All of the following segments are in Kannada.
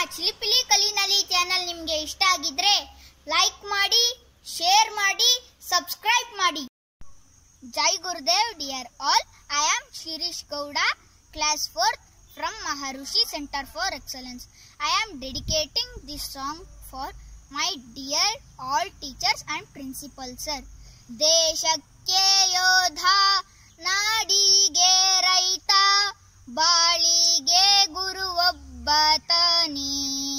ಚಿಲಿಪಿಲಿ ಕಲಿನಲಿ ಚಾನಲ್ ನಿಮಗೆ ಇಷ್ಟ ಆಗಿದ್ರೆ ಲೈಕ್ ಮಾಡಿ ಶೇರ್ ಮಾಡಿ ಸಬ್ಸ್ಕ್ರೈಬ್ ಮಾಡಿ Jai Gurudev dear all I am Shirish Gowda class fourth from Maharshi centre for excellence I am dedicating this song for my dear all teachers and principal sir ದೇಶಕ್ಕೆ ಯೋಧ ನಾಡಿಗೆ ರೈತ ಬಾಳಿಗೆ ಗುರುವೊಬ್ಬ ತನಿ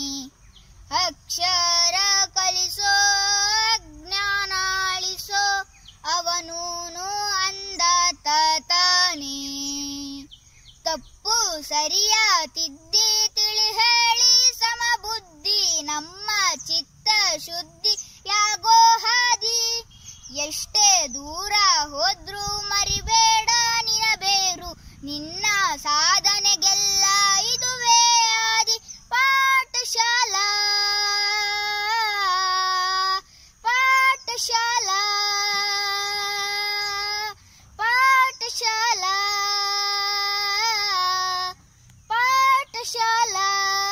ಅಕ್ಷರ ಕಲಿಸೋ ಜ್ಞಾನ ಅಳಿಸೋ ಅವನೂನು ಅಂದ ತಾನೇ ತಪ್ಪು ಸರಿಯ ತಿದ್ದಿ ತಿಳಿ ಹೇಳಿ ಸಮಬುದ್ಧಿ ನಮ್ಮ ಚಿತ್ತ ಶುದ್ಧಿ ಯಾಗೋ ಹಾದಿ ಎಷ್ಟೇ ದೂರ ಹೋದ್ರೂ ಮರಿಬೇಡ ನಿನ ಬೇರು ನಿನ್ನ ಸಾಧನೆಗೆಲ್ಲ ಇದುವೇ ಆದಿ ಪಾಠಶಾಲಾ ಪಾಠಶಾಲಾ ಪಾಠಶಾಲಾ ಪಾಠಶಾಲಾ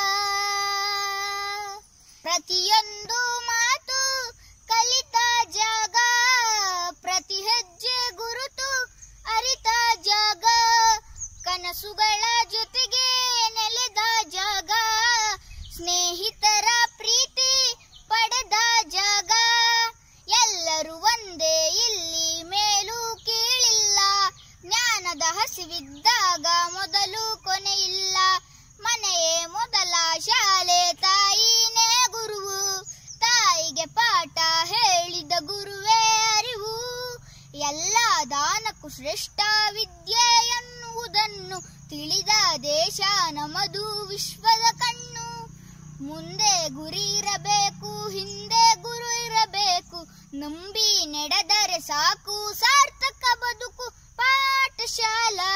ಪ್ರತಿಯೊಂದು ಮಾತು ಕಲಿತ ಜಾಗ ಪ್ರತಿ ಹೆಜ್ಜೆ ಗುರುತು ಅರಿತ ಜಾಗ ಕನಸುಗಳ ಜೊತೆಗೆ ನೆಲೆದ ಜಾಗ ಸ್ನೇಹಿತರ ಪ್ರೀತಿ ಪಡೆದ ಜಾಗ ಎಲ್ಲರೂ ಒಂದೇ ಇಲ್ಲಿ ಮೇಲೂ ಕೀಳಿಲ್ಲ ಜ್ಞಾನದ ಹಸಿವಿದ್ದಾಗ ಮೊದಲು ಕೊನೆಯಿಲ್ಲ ಮನೆಯೇ ಮೊದಲ ಶಾಲೆ ತಾಯಿನೇ ಗುರುವು ತಾಯಿಗೆ ಪಾಠ ಹೇಳಿದ ಗುರುವೇ ಅರಿವು ಎಲ್ಲ ದಾನಕ್ಕೂ ಶ್ರೇಷ್ಠ ವಿದ್ಯೆ ಎನ್ನುವುದನ್ನು ತಿಳಿದ ದೇಶ ನಮದು ವಿಶ್ವದ ಕಣ್ಣು ಮುಂದೆ ಗುರಿ ಇರಬೇಕು ಹಿಂದೆ ಗುರು ಇರಬೇಕು ನಂಬಿ ನಡೆದರೆ ಸಾಕು ಸಾರ್ಥಕ ಬದುಕು ಪಾಠಶಾಲಾ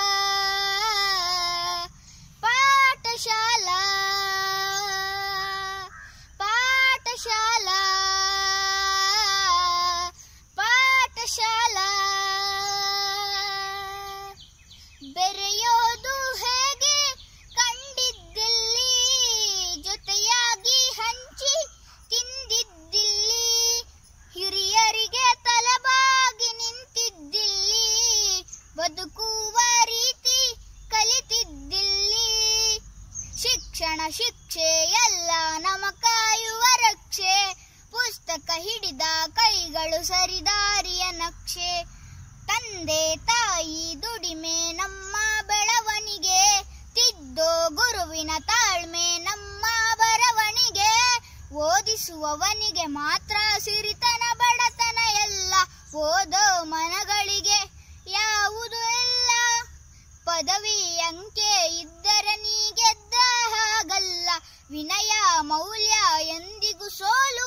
ಪಾಠಶಾಲಾ ಪಾಠಶಾಲಾ ಪಾಠಶಾಲಾ ಬೆರೆಯೋದು ಹೇಗೆ ಕಂಡಿದ್ದಿಲ್ಲಿ ಜೊತೆಯಾಗಿ ಹಂಚಿ ತಿಂದಿದ್ದಿಲ್ಲಿ ಹಿರಿಯರಿಗೆ ತಲೆಬಾಗಿ ನಿಂತಿದ್ದಿಲ್ಲಿ ಬದುಕುವ ರೀತಿ ಕಲಿತಿದ್ದಿಲ್ಲಿ ಶಿಕ್ಷಣ ಶಿಕ್ಷೆ ಎಲ್ಲ ನಮ ಕಾಯುವ ರಕ್ಷೆ ಪುಸ್ತಕ ಹಿಡಿದ ಕೈಗಳು ಸರಿದಾರಿಯ ನಕ್ಷೆ ತಂದೆ ತಾಯಿ ದುಡಿಮೆ ನಮ್ಮ ಬೆಳವಣಿಗೆ ತಿದ್ದೋ ಗುರುವಿನ ತಾಳ್ಮೆ ನಮ್ಮ ಬರವಣಿಗೆ ಓದಿಸುವವನಿಗೆ ಮಾತ್ರ ಸಿರಿತನ ಬಡತನ ಎಲ್ಲ ಓದೋ ಮನಗಳಿಗೆ ಯಾವುದು ಇಲ್ಲ ಪದವಿ ಅಂಕೆ ಇದ್ದರೆ ನೀ ಗೆದ್ದ ಹಾಗಲ್ಲ ವಿನಯ ಮೌಲ್ಯ ಎಂದಿಗೂ ಸೋಲು